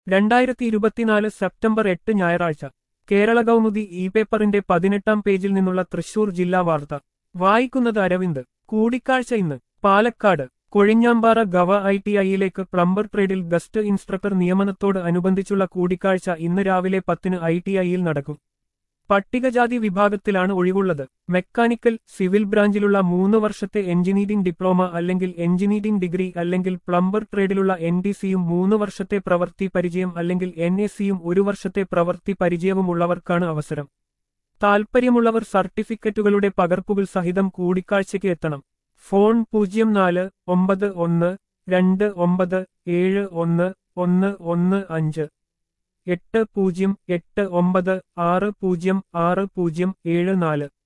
രണ്ടായിരത്തി ഇരുപത്തിനാല് സെപ്റ്റംബർ എട്ട് ഞായറാഴ്ച കേരള കൗമുദി ഇ പേപ്പറിന്റെ പതിനെട്ടാം പേജിൽ നിന്നുള്ള തൃശൂർ ജില്ലാ വാർത്ത വായിക്കുന്നത് അരവിന്ദ് കൂടിക്കാഴ്ച ഇന്ന് Palakkad Kozhinjampara gov I T ഐയിലേക്ക് പ്ലംബർ ട്രേഡിൽ ഗസ്റ്റ് ഇൻസ്ട്രക്ടർ നിയമനത്തോട് അനുബന്ധിച്ചുള്ള കൂടിക്കാഴ്ച ഇന്ന് രാവിലെ പത്തിന് ഐ ടി ഐയിൽ നടക്കും പട്ടികജാതി വിഭാഗത്തിലാണ് ഒഴിവുള്ളത് മെക്കാനിക്കൽ സിവിൽ ബ്രാഞ്ചിലുള്ള മൂന്ന് വർഷത്തെ എഞ്ചിനീയറിംഗ് ഡിപ്ലോമ അല്ലെങ്കിൽ എഞ്ചിനീയറിംഗ് ഡിഗ്രി അല്ലെങ്കിൽ പ്ലംബർ ട്രേഡിലുള്ള എൻ ഡി സിയും മൂന്ന് വർഷത്തെ പ്രവൃത്തി പരിചയം അല്ലെങ്കിൽ എൻ എസ് സിയും ഒരു വർഷത്തെ പ്രവൃത്തി പരിചയവുമുള്ളവർക്കാണ് അവസരം താൽപ്പര്യമുള്ളവർ സർട്ടിഫിക്കറ്റുകളുടെ പകർപ്പുകൾ സഹിതം കൂടിക്കാഴ്ചയ്ക്ക് എത്തണം ഫോൺ പൂജ്യം നാല് ഒമ്പത് ഒന്ന് രണ്ട് ഒമ്പത് ഏഴ് ഒന്ന് ഒന്ന് ഒന്ന് അഞ്ച് എട്ട് പൂജ്യം എട്ട് ഒമ്പത് ആറ് പൂജ്യം ആറ് പൂജ്യം ഏഴ് നാല്